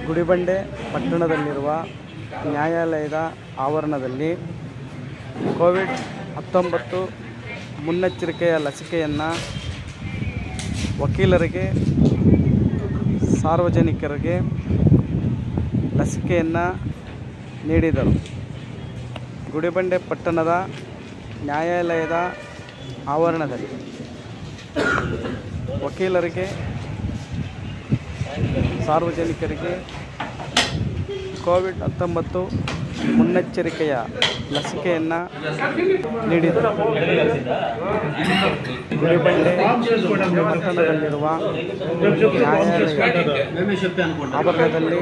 ಗುಡಿಬಂಡೆ ಪಟ್ಟಣದಲ್ಲಿರುವ ನ್ಯಾಯಾಲಯದ ಆವರಣದಲ್ಲಿ ಕೋವಿಡ್ ಹತ್ತೊಂಬತ್ತು ಮುನ್ನೆಚ್ಚರಿಕೆಯ ಲಸಿಕೆಯನ್ನು ವಕೀಲರಿಗೆ ಸಾರ್ವಜನಿಕರಿಗೆ ಲಸಿಕೆಯನ್ನು ನೀಡಿದರು ಗುಡಿಬಂಡೆ ಪಟ್ಟಣದ ನ್ಯಾಯಾಲಯದ ಆವರಣದಲ್ಲಿ ವಕೀಲರಿಗೆ ಸಾರ್ವಜನಿಕರಿಗೆ ಕೋವಿಡ್ ಹತ್ತೊಂಬತ್ತು ಮುನ್ನೆಚ್ಚರಿಕೆಯ ಲಸಿಕೆಯನ್ನು ನೀಡಿದರು ಗುಡಿಬಂಡೆ ಪಟ್ಟಣದಲ್ಲಿರುವ ನ್ಯಾಯಾಲಯ ಆವರಣದಲ್ಲಿ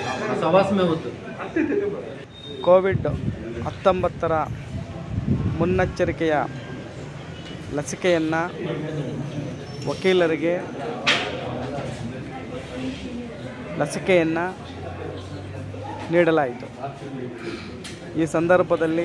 ಕೋವಿಡ್ ಹತ್ತೊಂಬತ್ತರ ಮುನ್ನೆಚ್ಚರಿಕೆಯ ಲಸಿಕೆಯನ್ನು ವಕೀಲರಿಗೆ ಲಸಿಕೆಯನ್ನು ನೀಡಲಾಯಿತು ಈ ಸಂದರ್ಭದಲ್ಲಿ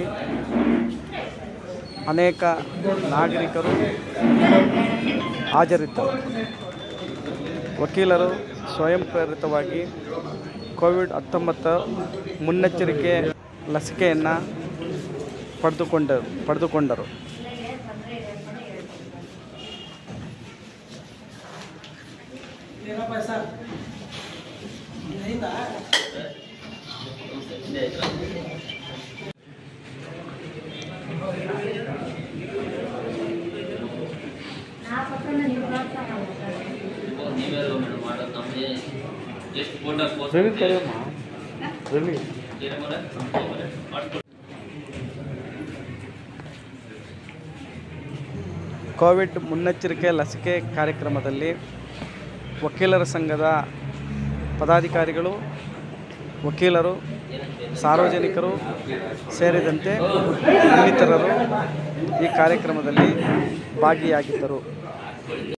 ಅನೇಕ ನಾಗರಿಕರು ಹಾಜರಿದ್ದರು ವಕೀಲರು ಸ್ವಯಂ ಪ್ರೇರಿತವಾಗಿ ಕೋವಿಡ್ ಹತ್ತೊಂಬತ್ತು ಮುನ್ನೆಚ್ಚರಿಕೆ ಲಸಿಕೆಯನ್ನು ಪಡೆದುಕೊಂಡರು ಪಡೆದುಕೊಂಡರು ಎಷ್ಟು ಫೋಟೋ ಕೋವಿಡ್ ಮುನ್ನೆಚ್ಚರಿಕೆ ಲಸಿಕೆ ಕಾರ್ಯಕ್ರಮದಲ್ಲಿ ವಕೀಲರ ಸಂಘದ ಪದಾಧಿಕಾರಿಗಳು ವಕೀಲರು ಸಾರ್ವಜನಿಕರು ಸೇರಿದಂತೆ ಇನ್ನಿತರರು ಈ ಕಾರ್ಯಕ್ರಮದಲ್ಲಿ ಭಾಗಿಯಾಗಿದ್ದರು